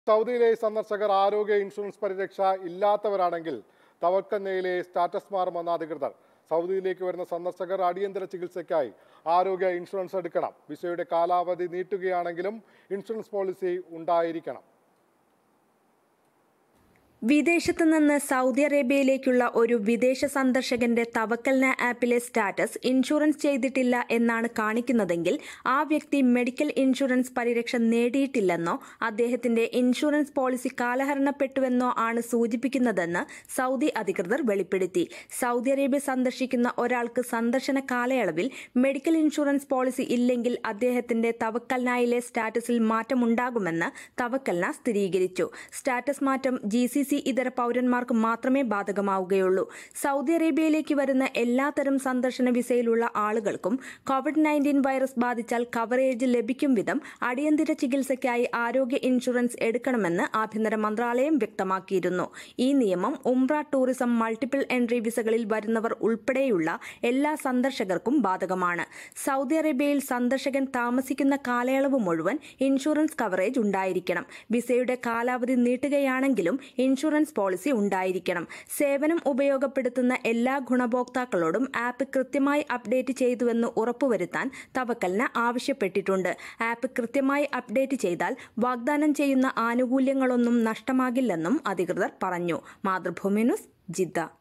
സൗദിയിലെ സന്ദർശകർ ആരോഗ്യ ഇൻഷുറൻസ് പരിരക്ഷ ഇല്ലാത്തവരാണെങ്കിൽ തവക്കന്നയിലെ സ്റ്റാറ്റസ് മാറുമെന്ന അധികൃതർ സൗദിയിലേക്ക് വരുന്ന സന്ദർശകർ അടിയന്തര ചികിത്സയ്ക്കായി ആരോഗ്യ ഇൻഷുറൻസ് എടുക്കണം വിസയുടെ കാലാവധി നീട്ടുകയാണെങ്കിലും ഇൻഷുറൻസ് പോളിസി ഉണ്ടായിരിക്കണം വിദേശത്ത് നിന്ന് സൗദി അറേബ്യയിലേക്കുള്ള ഒരു വിദേശ സന്ദർശകന്റെ തവക്കൽന ആപ്പിലെ സ്റ്റാറ്റസ് ഇൻഷുറൻസ് ചെയ്തിട്ടില്ല എന്നാണ് കാണിക്കുന്നതെങ്കിൽ ആ വ്യക്തി മെഡിക്കൽ ഇൻഷുറൻസ് പരിരക്ഷ നേടിയിട്ടില്ലെന്നോ അദ്ദേഹത്തിന്റെ ഇൻഷുറൻസ് പോളിസി കാലഹരണപ്പെട്ടുവെന്നോ ആണ് സൂചിപ്പിക്കുന്നതെന്ന് സൗദി അധികൃതർ വെളിപ്പെടുത്തി സൗദി അറേബ്യ സന്ദർശിക്കുന്ന ഒരാൾക്ക് സന്ദർശന കാലയളവിൽ മെഡിക്കൽ ഇൻഷുറൻസ് പോളിസി ഇല്ലെങ്കിൽ അദ്ദേഹത്തിന്റെ തവക്കൽനായിലെ സ്റ്റാറ്റസിൽ മാറ്റമുണ്ടാകുമെന്ന് തവക്കൽന സ്ഥിരീകരിച്ചു സ്റ്റാറ്റസ് മാറ്റം ജി സി സി ഇതര പൗരന്മാർക്ക് മാത്രമേ ബാധകമാവുകയുള്ളൂ സൗദി അറേബ്യയിലേക്ക് വരുന്ന എല്ലാത്തരം സന്ദർശന വിസയിലുള്ള ആളുകൾക്കും കോവിഡ് നയൻറ്റീൻ വൈറസ് ബാധിച്ചാൽ കവറേജ് ലഭിക്കും വിധം അടിയന്തര ചികിത്സയ്ക്കായി ആരോഗ്യ ഇൻഷുറൻസ് എടുക്കണമെന്ന് ആഭ്യന്തര മന്ത്രാലയം വ്യക്തമാക്കിയിരുന്നു ഈ നിയമം ഉംറ ടൂറിസം മൾട്ടിപ്പിൾ എൻട്രി വിസകളിൽ വരുന്നവർ ഉൾപ്പെടെയുള്ള എല്ലാ സന്ദർശകർക്കും ബാധകമാണ് സൗദി അറേബ്യയിൽ സന്ദർശകൻ താമസിക്കുന്ന കാലയളവ് മുഴുവൻ ഇൻഷുറൻസ് കവറേജ് ഉണ്ടായിരിക്കണം വിസയുടെ കാലാവധി നീട്ടുകയാണെങ്കിലും ഇൻഷുറൻസ് പോളിസി ഉണ്ടായിരിക്കണം സേവനം ഉപയോഗപ്പെടുത്തുന്ന എല്ലാ ഗുണഭോക്താക്കളോടും ആപ്പ് കൃത്യമായി അപ്ഡേറ്റ് ചെയ്തുവെന്ന് ഉറപ്പുവരുത്താൻ തവക്കലിന് ആവശ്യപ്പെട്ടിട്ടുണ്ട് ആപ്പ് കൃത്യമായി അപ്ഡേറ്റ് ചെയ്താൽ വാഗ്ദാനം ചെയ്യുന്ന ആനുകൂല്യങ്ങളൊന്നും നഷ്ടമാകില്ലെന്നും അധികൃതർ പറഞ്ഞു മാതൃഭൂമി ന്യൂസ് ജിദ്ദ